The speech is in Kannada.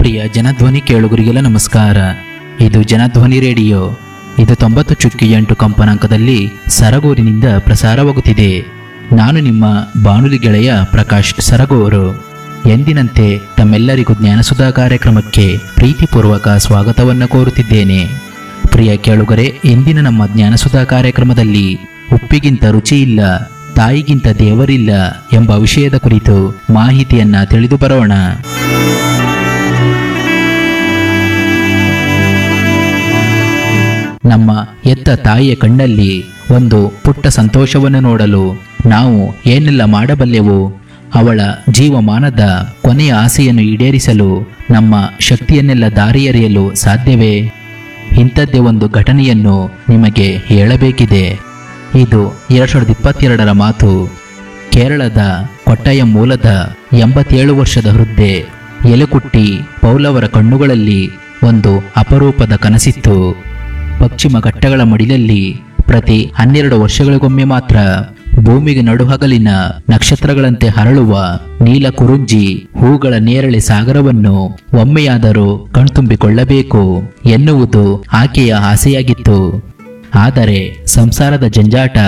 ಪ್ರಿಯ ಜನಧ್ವನಿ ಕೇಳುಗರಿಗೆಲ್ಲ ನಮಸ್ಕಾರ ಇದು ಜನಧ್ವನಿ ರೇಡಿಯೋ ಇದು ತೊಂಬತ್ತು ಚುಕ್ಕಿ ಎಂಟು ಕಂಪನಾಂಕದಲ್ಲಿ ಸರಗೂರಿನಿಂದ ಪ್ರಸಾರವಾಗುತ್ತಿದೆ ನಾನು ನಿಮ್ಮ ಬಾನುಲಿ ಗೆಳೆಯ ಪ್ರಕಾಶ್ ಸರಗೂರು ಎಂದಿನಂತೆ ತಮ್ಮೆಲ್ಲರಿಗೂ ಜ್ಞಾನಸುಧಾ ಕಾರ್ಯಕ್ರಮಕ್ಕೆ ಪ್ರೀತಿಪೂರ್ವಕ ಸ್ವಾಗತವನ್ನು ಕೋರುತ್ತಿದ್ದೇನೆ ಪ್ರಿಯ ಕೇಳುಗರೆ ಇಂದಿನ ನಮ್ಮ ಜ್ಞಾನಸುಧಾ ಕಾರ್ಯಕ್ರಮದಲ್ಲಿ ಉಪ್ಪಿಗಿಂತ ರುಚಿ ಇಲ್ಲ ತಾಯಿಗಿಂತ ದೇವರಿಲ್ಲ ಎಂಬ ವಿಷಯದ ಕುರಿತು ಮಾಹಿತಿಯನ್ನ ತಿಳಿದು ಬರೋಣ ನಮ್ಮ ಎತ್ತ ತಾಯಿಯ ಕಣ್ಣಲ್ಲಿ ಒಂದು ಪುಟ್ಟ ಸಂತೋಷವನ್ನು ನೋಡಲು ನಾವು ಏನೆಲ್ಲ ಮಾಡಬಲ್ಲೆವು ಅವಳ ಜೀವಮಾನದ ಕೊನೆಯ ಆಸೆಯನ್ನು ಈಡೇರಿಸಲು ನಮ್ಮ ಶಕ್ತಿಯನ್ನೆಲ್ಲ ದಾರಿಯರಿಯಲು ಸಾಧ್ಯವೇ ಇಂಥದ್ದೇ ಒಂದು ಘಟನೆಯನ್ನು ನಿಮಗೆ ಹೇಳಬೇಕಿದೆ ಇದು ಎರಡ್ ಸಾವಿರದ ಇಪ್ಪತ್ತೆರಡರ ಮಾತು ಕೇರಳದ ಕೊಟ್ಟಯಂ ಮೂಲದ ಎಂಬತ್ತೇಳು ವರ್ಷದ ವೃದ್ಧೆ ಎಲೆಕುಟ್ಟಿ ಪೌಲವರ ಕಣ್ಣುಗಳಲ್ಲಿ ಒಂದು ಅಪರೂಪದ ಕನಸಿತ್ತು ಪಶ್ಚಿಮ ಘಟ್ಟಗಳ ಮಡಿಲಲ್ಲಿ ಪ್ರತಿ ಹನ್ನೆರಡು ವರ್ಷಗಳಿಗೊಮ್ಮೆ ಮಾತ್ರ ಭೂಮಿಗೆ ನಡುಹಗಲಿನ ನಕ್ಷತ್ರಗಳಂತೆ ಹರಳುವ ನೀಲ ಕುರುಂಜಿ ಹೂಗಳ ನೇರಳೆ ಸಾಗರವನ್ನು ಒಮ್ಮೆಯಾದರೂ ಕಣ್ತುಂಬಿಕೊಳ್ಳಬೇಕು ಎನ್ನುವುದು ಆಕೆಯ ಆಸೆಯಾಗಿತ್ತು ಆದರೆ ಸಂಸಾರದ ಜಂಜಾಟ